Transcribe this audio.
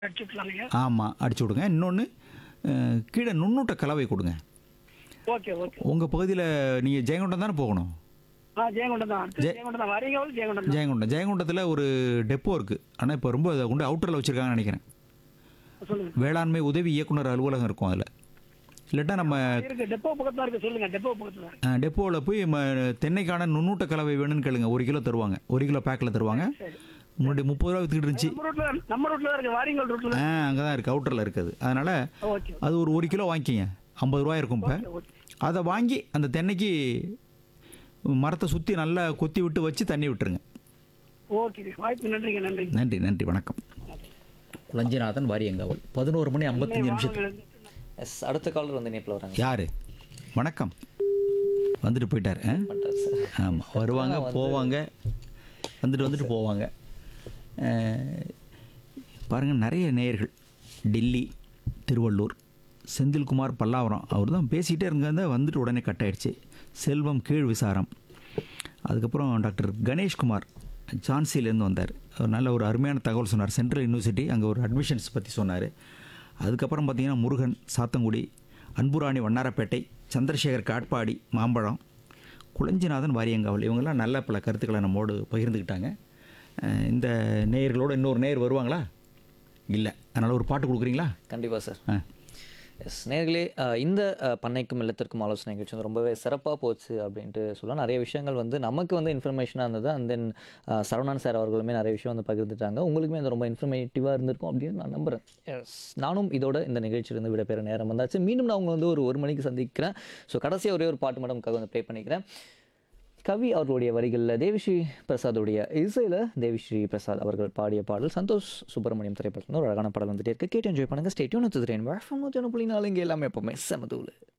அடிச்சு விட்டுலாங்க ஆமாம் அடிச்சு விடுங்க இன்னொன்று கீழே நுண்ணூட்ட கலவை கொடுங்க ஓகே ஓகே உங்கள் பகுதியில் நீங்கள் ஜெயங்கொண்டம் தானே போகணும் ஆ ஜெயங்கொண்டம் தான் அடுத்து ஜெயங்கொண்டம் தான் வரீங்க ஜெயங்கொண்டம் தான் ஜெயங்கொண்டம் ஜெயங்கொண்டத்தில் ஒரு டெப்போ இருக்குது ஆனால் இப்போ ரொம்ப அதை கொண்டு அவுட்டரில் வச்சுருக்காங்கன்னு நினைக்கிறேன் சொல்லுங்க வேளாண்மை உதவி இயக்குனர் அலுவலகம் இருக்கும் அதில் இல்லாட்டா நம்ம இருக்கு டெப்போ பக்கத்துல இருக்கு சொல்லுங்க டெப்போ பக்கத்துல இருக்கு டெப்போவில் போய் ம- தென்னைக்கான நுண்ணூட்ட கலவை வேணும்னு கேளுங்க ஒரு கிலோ தருவாங்க ஒரு கிலோ பேக்கில் தருவாங்க சரி முன்னாடி முப்பது ரூபா வித்துக்கிட்டு இருந்துச்சு நம்ம ரூட்ல நம்ம ரூட்ல தான் இருக்கு வாரியங்கல் ரூட்ல ஆ அங்கே தான் இருக்குது அவுட்டரில் இருக்குது அதனால் ஓகே அது ஒரு ஒரு கிலோ வாங்கிக்கிங்க ஐம்பது ரூபாய் இருக்கும் இப்போ ஓகே அதை வாங்கி அந்த தென்னைக்கு மரத்தை சுற்றி நல்லா கொத்தி விட்டு வச்சு தண்ணி விட்டுருங்க ஓகே வாய்ப்பு நன்றிங்க நன்றி நன்றி நன்றி வணக்கம் லஞ்சிநாதன் வாரியங்காவல் பதினோரு மணி ஐம்பத்தஞ்சு நிமிஷத்துக்கு எஸ் அடுத்த காலர் வந்து இணைப்பில் வராங்க யார் வணக்கம் வந்துட்டு போயிட்டார் ஆ பண்ணுறாரு சார் ஆமாம் வருவாங்க போவாங்க வந்துட்டு வந்துட்டு போவாங்க அஹ், பாருங்க நிறைய நேயர்கள் டெல்லி திருவள்ளூர் செந்தில்குமார் பல்லாவரம் அவர் தான் பேசிகிட்டே இருங்க வந்துட்டு உடனே கட் ஆயிடுச்சு செல்வம் கீழ் விசாரம் அதுக்கப்புறம் டாக்டர் கணேஷ்குமார் ஜான்சிலேருந்து வந்தார் அவர் நல்ல ஒரு அருமையான தகவல் சொன்னார் சென்ட்ரல் யூனிவர்சிட்டி அங்கே ஒரு அட்மிஷன்ஸ் பற்றி சொன்னார் அதுக்கப்புறம் பார்த்தீங்கன்னா முருகன் சாத்தங்குடி அன்புராணி வண்ணாரப்பேட்டை சந்திரசேகர் காட்பாடி மாம்பழம் குளஞ்சிநாதன் வாரியங்காவல் இவங்கெல்லாம் நல்ல பல கருத்துக்களை நம்மோடு பகிர்ந்துக்கிட்டாங்க அஹ் இந்த நேயர்களோட இன்னொரு நேயர் வருவாங்களா இல்லை அதனால் ஒரு பாட்டு கொடுக்குறீங்களா கண்டிப்பாக சார் ஆ எஸ் நேர்களே இந்த அஹ், பண்ணைக்கும் இல்லத்திற்கும் ஆலோசனை நிகழ்ச்சி வந்து ரொம்பவே சிறப்பாக போச்சு அப்படின்ட்டு சொல்லலாம் நிறைய விஷயங்கள் வந்து நமக்கு வந்து இன்ஃபர்மேஷனாக இருந்தது அண்ட் தென் சரவணன் சார் அவர்களுமே நிறைய விஷயம் வந்து பகிர்ந்துட்டாங்க உங்களுக்குமே அது ரொம்ப இன்ஃபர்மேட்டிவாக இருந்திருக்கும் அப்படின்னு நான் நம்புகிறேன் எஸ் நானும் இதோட இந்த நிகழ்ச்சியிலிருந்து விட பெற நேரம் வந்தாச்சு மீண்டும் நான் உங்களை வந்து ஒரு ஒரு மணிக்கு சந்திக்கிறேன் ஸோ கடைசியாக ஒரே ஒரு பாட்டு மட்டும் நமக்காக வந்து ப்ளே பண்ணிக்கிறேன் கவி அவர்களுடைய வரிகளில் தேவிஸ்ரீ பிரசாதுடைய இசையில் தேவிஸ்ரீ பிரசாத் அவர்கள் பாடிய பாடல் சந்தோஷ் சுப்பிரமணியம் திரைப்படத்தில் ஒரு அழகான பாடல் வந்துட்டே இருக்கு கேட்டு என்ஜாய் பண்ணுங்க ஸ்டேட்யூன் வச்சுக்கிறேன் புள்ளி நாலு இங்கே எல்லாமே எப்பவுமே செமதூள்